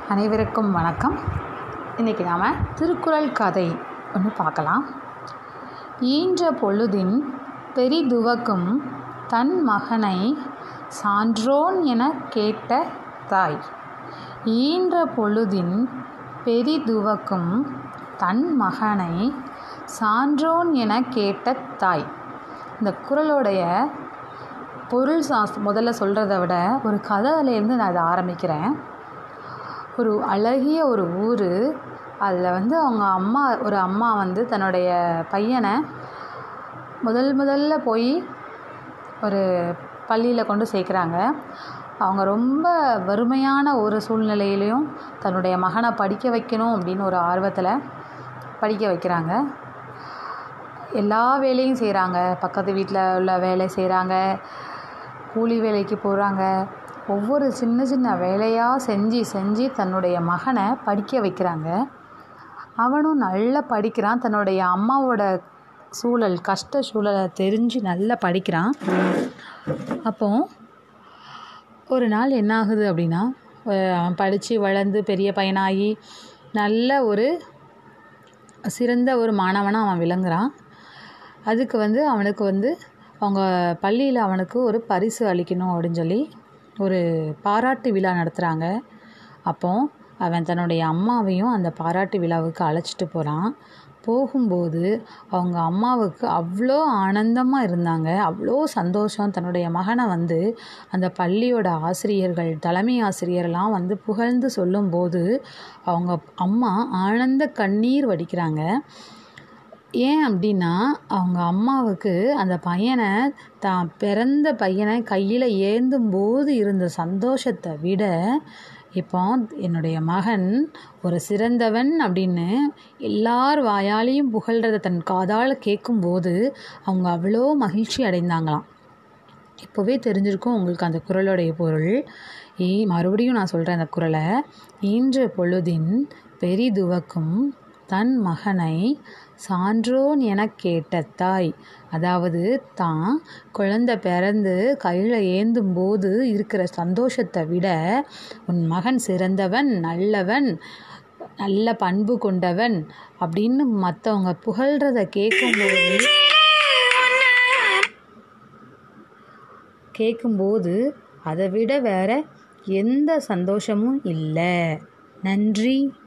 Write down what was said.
அனைவருக்கும் வணக்கம் இன்றைக்கி நாம் திருக்குறள் கதை ஒன்று பார்க்கலாம் ஈன்ற பொழுதின் பெரிதுவக்கும் தன் மகனை சான்றோன் என கேட்ட தாய் ஈன்ற பொழுதின் பெரிதுவக்கும் தன் மகனை சான்றோன் என கேட்ட தாய் இந்த குறளுடைய பொருள் சாஸ் முதல்ல சொல்கிறத விட ஒரு கதையிலேருந்து நான் இதை ஆரம்பிக்கிறேன் ஒரு அழகிய ஒரு ஊர் அதில் வந்து அவங்க அம்மா ஒரு அம்மா வந்து தன்னுடைய பையனை முதல் முதல்ல போய் ஒரு பள்ளியில் கொண்டு சேர்க்குறாங்க அவங்க ரொம்ப வறுமையான ஒரு சூழ்நிலையிலையும் தன்னுடைய மகனை படிக்க வைக்கணும் அப்படின்னு ஒரு ஆர்வத்தில் படிக்க வைக்கிறாங்க எல்லா வேலையும் செய்கிறாங்க பக்கத்து வீட்டில் உள்ள வேலை செய்கிறாங்க கூலி வேலைக்கு போகிறாங்க ஒவ்வொரு சின்ன சின்ன வேலையாக செஞ்சு செஞ்சு தன்னுடைய மகனை படிக்க வைக்கிறாங்க அவனும் நல்லா படிக்கிறான் தன்னுடைய அம்மாவோட சூழல் கஷ்ட சூழலை தெரிஞ்சு நல்லா படிக்கிறான் அப்போ ஒரு நாள் என்ன ஆகுது அப்படின்னா அவன் படித்து வளர்ந்து பெரிய பையனாகி நல்ல ஒரு சிறந்த ஒரு மாணவனாக அவன் விளங்குறான் அதுக்கு வந்து அவனுக்கு வந்து அவங்க பள்ளியில் அவனுக்கு ஒரு பரிசு அளிக்கணும் அப்படின்னு சொல்லி ஒரு பாராட்டு விழா நடத்துகிறாங்க அப்போ அவன் தன்னுடைய அம்மாவையும் அந்த பாராட்டு விழாவுக்கு அழைச்சிட்டு போகிறான் போகும்போது அவங்க அம்மாவுக்கு அவ்வளோ ஆனந்தமாக இருந்தாங்க அவ்வளோ சந்தோஷம் தன்னுடைய மகனை வந்து அந்த பள்ளியோட ஆசிரியர்கள் தலைமை ஆசிரியர்லாம் வந்து புகழ்ந்து சொல்லும்போது அவங்க அம்மா ஆனந்த கண்ணீர் வடிக்கிறாங்க ஏன் அப்படின்னா அவங்க அம்மாவுக்கு அந்த பையனை தான் பிறந்த பையனை கையில் ஏந்தும் போது இருந்த சந்தோஷத்தை விட இப்போ என்னுடைய மகன் ஒரு சிறந்தவன் அப்படின்னு எல்லார் வாயாலையும் புகழ்கிறத தன் காதால் கேட்கும்போது அவங்க அவ்வளோ மகிழ்ச்சி அடைந்தாங்களாம் இப்போவே தெரிஞ்சிருக்கும் உங்களுக்கு அந்த குரலுடைய பொருள் ஈ மறுபடியும் நான் சொல்கிறேன் அந்த குரலை ஈன்ற பொழுதின் பெரிதுவக்கும் தன் மகனை சான்றோன் என கேட்ட தாய் அதாவது தான் குழந்தை பிறந்து கையில் ஏந்தும் போது இருக்கிற சந்தோஷத்தை விட உன் மகன் சிறந்தவன் நல்லவன் நல்ல பண்பு கொண்டவன் அப்படின்னு மற்றவங்க புகழ்கிறத கேட்கும்போது கேட்கும்போது அதை விட வேற எந்த சந்தோஷமும் இல்லை நன்றி